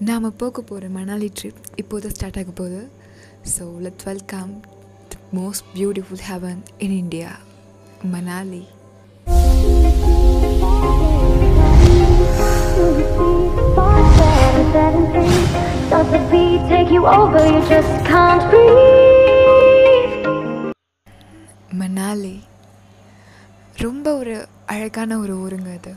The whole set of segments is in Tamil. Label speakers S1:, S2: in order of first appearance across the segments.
S1: நாம் போக போகிற மணாலி ட்ரிப் இப்போது ஸ்டார்ட் ஆக போகுது so let welcome the most beautiful heaven in India Manali
S2: Does the beat take you over? You just can't breathe.
S1: Manali ரொம்ப ஒரு அழகான ஒரு ஊருங்க அது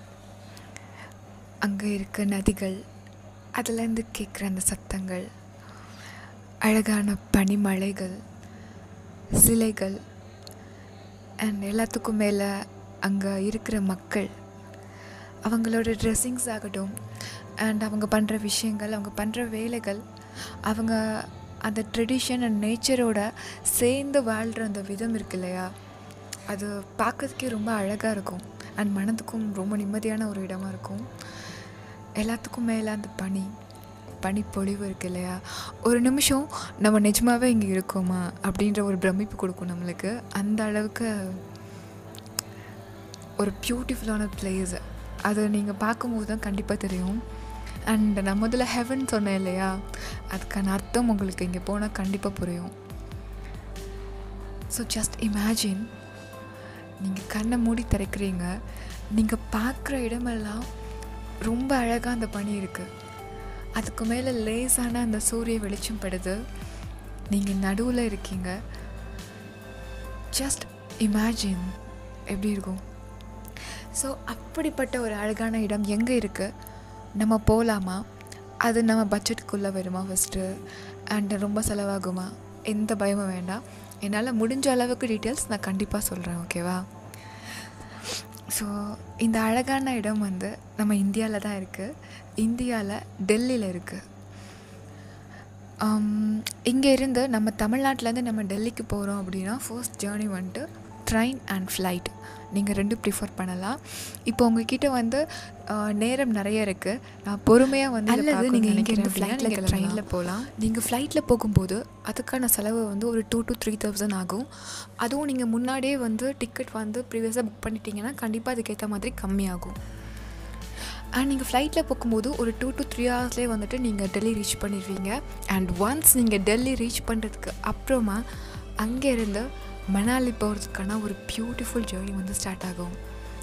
S1: அங்கே இருக்க நதிகள் அதுலேருந்து கேட்குற அந்த சத்தங்கள் அழகான பனிமலைகள் சிலைகள் அண்ட் எல்லாத்துக்கும் மேலே அங்கே இருக்கிற மக்கள் அவங்களோட ட்ரெஸ்ஸிங்ஸ் ஆகட்டும் அண்ட் அவங்க பண்ணுற விஷயங்கள் அவங்க பண்ணுற வேலைகள் அவங்க அந்த ட்ரெடிஷன் அண்ட் நேச்சரோட சேர்ந்து வாழ்கிற அந்த விதம் இருக்கு இல்லையா அது பார்க்கறதுக்கே ரொம்ப அழகாக இருக்கும் அண்ட் மனதுக்கும் ரொம்ப நிம்மதியான ஒரு இடமா இருக்கும் எல்லாத்துக்கும் மேலே அந்த பனி பனிப்பொழிவு இருக்கு இல்லையா ஒரு நிமிஷம் நம்ம நிஜமாகவே இங்கே இருக்கோமா அப்படின்ற ஒரு பிரமிப்பு கொடுக்கும் நம்மளுக்கு அந்த அளவுக்கு ஒரு பியூட்டிஃபுல்லான பிளேஸ் அது நீங்கள் பார்க்கும்போது தான் கண்டிப்பாக தெரியும் அண்ட் நான் முதல்ல ஹெவன் சொன்னேன் இல்லையா அதுக்கான அர்த்தம் உங்களுக்கு இங்கே போனால் கண்டிப்பாக புரியும் ஸோ ஜஸ்ட் இமேஜின் நீங்கள் கண்ணை மூடி திறக்கிறீங்க நீங்கள் பார்க்குற இடமெல்லாம் ரொம்ப அழகாக அந்த பனி இருக்குது அதுக்கு மேலே லேசான அந்த சூரிய வெளிச்சம் படுது நீங்கள் நடுவில் இருக்கீங்க ஜஸ்ட் இமேஜின் எப்படி இருக்கும் ஸோ அப்படிப்பட்ட ஒரு அழகான இடம் எங்கே இருக்குது நம்ம போகலாமா அது நம்ம பட்ஜெட்டுக்குள்ளே வருமா ஃபஸ்ட்டு அண்ட் ரொம்ப செலவாகுமா எந்த பயமும் வேண்டாம் என்னால் முடிஞ்ச அளவுக்கு டீட்டெயில்ஸ் நான் கண்டிப்பாக சொல்கிறேன் ஓகேவா ஸோ இந்த அழகான இடம் வந்து நம்ம இந்தியாவில் தான் இருக்குது இந்தியாவில் டெல்லியில் இருக்குது இங்கே இருந்து நம்ம தமிழ்நாட்டிலேருந்து நம்ம டெல்லிக்கு போகிறோம் அப்படின்னா ஃபர்ஸ்ட் ஜேர்னி வந்துட்டு ட்ரெயின் அண்ட் ஃப்ளைட் நீங்கள் ரெண்டும் ப்ரிஃபர் பண்ணலாம் இப்போ உங்ககிட்ட வந்து ஆஹ், நேரம் நிறைய இருக்குது நான் பொறுமையாக வந்து
S3: அல்லது நீங்க இங்கேருந்து
S1: ஃப்ளைட்டில்
S3: flightல
S1: ட்ரெயினில்
S3: கிளம்பலாம்.
S1: போகலாம் நீங்கள் ஃப்ளைட்டில் போகும்போது அதுக்கான செலவு வந்து ஒரு டூ டு த்ரீ தௌசண்ட் ஆகும் அதுவும் நீங்கள் முன்னாடியே வந்து டிக்கெட் வந்து ப்ரீவியஸாக புக் பண்ணிட்டீங்கன்னா கண்டிப்பாக அதுக்கேற்ற மாதிரி கம்மியாகும் அண்ட் நீங்கள் ஃப்ளைட்டில் போகும்போது ஒரு டூ டு த்ரீ ஹவர்ஸ்லேயே வந்துட்டு நீங்கள் டெல்லி ரீச் பண்ணிடுவீங்க அண்ட் ஒன்ஸ் நீங்கள் டெல்லி ரீச் பண்ணுறதுக்கு அப்புறமா அங்கேருந்து மணாலி போகிறதுக்கான ஒரு பியூட்டிஃபுல் ஜேர்னி வந்து ஸ்டார்ட் ஆகும்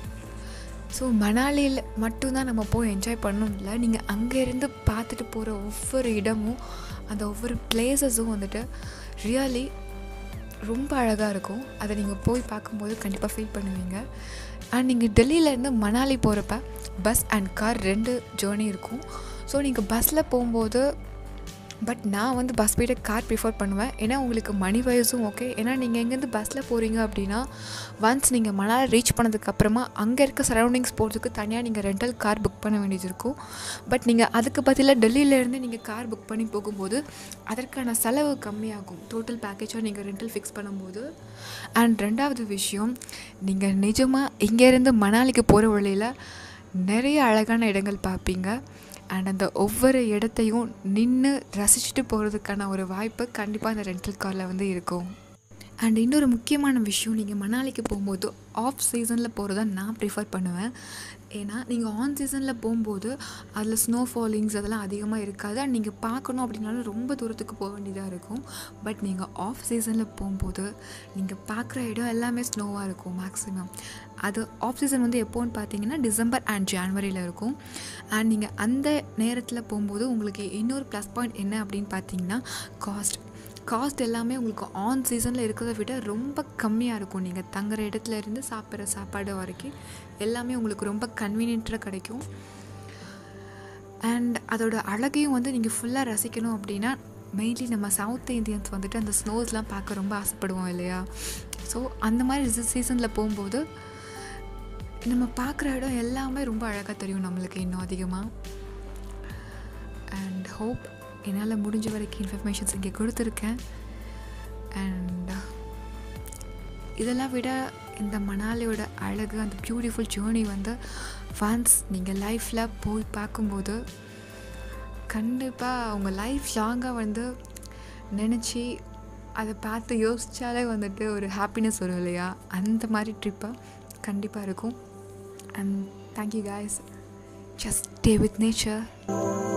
S1: ஸோ மணாலியில் மட்டும்தான் நம்ம போய் என்ஜாய் பண்ணணும் இல்லை நீங்கள் அங்கேருந்து பார்த்துட்டு போகிற ஒவ்வொரு இடமும் அந்த ஒவ்வொரு பிளேசஸும் வந்துட்டு ரியலி ரொம்ப அழகாக இருக்கும் அதை நீங்கள் போய் பார்க்கும்போது கண்டிப்பாக ஃபீல் பண்ணுவீங்க அண்ட் நீங்கள் டெல்லியிலேருந்து மணாலி போகிறப்ப பஸ் அண்ட் கார் ரெண்டு ஜேர்னி இருக்கும் ஸோ நீங்கள் பஸ்ஸில் போகும்போது பட் நான் வந்து பஸ் போய்ட்டு கார் ப்ரிஃபர் பண்ணுவேன் ஏன்னா உங்களுக்கு மணி வயசும் ஓகே ஏன்னா நீங்கள் எங்கேருந்து பஸ்ஸில் போகிறீங்க அப்படின்னா ஒன்ஸ் நீங்கள் மணாலி ரீச் பண்ணதுக்கப்புறமா அங்கே இருக்க சரௌண்டிங்ஸ் போகிறதுக்கு தனியாக நீங்கள் ரெண்டல் கார் புக் பண்ண வேண்டியது இருக்கும் பட் நீங்கள் அதுக்கு பதிலாக டெல்லியிலேருந்து நீங்கள் கார் புக் பண்ணி போகும்போது அதற்கான செலவு கம்மியாகும் டோட்டல் பேக்கேஜாக நீங்கள் ரெண்டல் ஃபிக்ஸ் பண்ணும்போது அண்ட் ரெண்டாவது விஷயம் நீங்கள் நிஜமாக இங்கேருந்து மணாலிக்கு போகிற வழியில் நிறைய அழகான இடங்கள் பார்ப்பீங்க அண்ட் அந்த ஒவ்வொரு இடத்தையும் நின்று ரசிச்சுட்டு போகிறதுக்கான ஒரு வாய்ப்பு கண்டிப்பாக அந்த ரெண்டல் காரில் வந்து இருக்கும் அண்ட் இன்னொரு முக்கியமான விஷயம் நீங்கள் மணாலிக்கு போகும்போது ஆஃப் சீசனில் போகிறத நான் ப்ரிஃபர் பண்ணுவேன் ஏன்னா நீங்கள் ஆன் சீசனில் போகும்போது அதில் ஸ்னோ ஃபாலிங்ஸ் அதெல்லாம் அதிகமாக இருக்காது அண்ட் நீங்கள் பார்க்கணும் அப்படின்னாலும் ரொம்ப தூரத்துக்கு போக வேண்டியதாக இருக்கும் பட் நீங்கள் ஆஃப் சீசனில் போகும்போது நீங்கள் பார்க்குற இடம் எல்லாமே ஸ்னோவாக இருக்கும் மேக்ஸிமம் அது ஆஃப் சீசன் வந்து எப்போன்னு பார்த்தீங்கன்னா டிசம்பர் அண்ட் ஜான்வரியில் இருக்கும் அண்ட் நீங்கள் அந்த நேரத்தில் போகும்போது உங்களுக்கு இன்னொரு ப்ளஸ் பாயிண்ட் என்ன அப்படின்னு பார்த்தீங்கன்னா காஸ்ட் காஸ்ட் எல்லாமே உங்களுக்கு ஆன் சீசனில் இருக்கிறத விட ரொம்ப கம்மியாக இருக்கும் நீங்கள் தங்குற இடத்துல இருந்து சாப்பிட்ற சாப்பாடு வரைக்கும் எல்லாமே உங்களுக்கு ரொம்ப கன்வீனியண்ட்டாக கிடைக்கும் அண்ட் அதோட அழகையும் வந்து நீங்கள் ஃபுல்லாக ரசிக்கணும் அப்படின்னா மெயின்லி நம்ம சவுத் இந்தியன்ஸ் வந்துட்டு அந்த ஸ்னோஸ்லாம் பார்க்க ரொம்ப ஆசைப்படுவோம் இல்லையா ஸோ அந்த மாதிரி சீசனில் போகும்போது நம்ம பார்க்குற இடம் எல்லாமே ரொம்ப அழகாக தெரியும் நம்மளுக்கு இன்னும் அதிகமாக அண்ட் ஹோப் என்னால் முடிஞ்ச வரைக்கும் இன்ஃபர்மேஷன்ஸ் இங்கே கொடுத்துருக்கேன் அண்ட் இதெல்லாம் விட இந்த மணாலியோட அழகு அந்த பியூட்டிஃபுல் ஜேர்னி வந்து ஒன்ஸ் நீங்கள் லைஃப்பில் போய் பார்க்கும்போது கண்டிப்பாக அவங்க லைஃப் லாங்காக வந்து நினச்சி அதை பார்த்து யோசித்தாலே வந்துட்டு ஒரு ஹாப்பினஸ் வரும் இல்லையா அந்த மாதிரி ட்ரிப்பாக கண்டிப்பாக இருக்கும் and thank you guys just stay with nature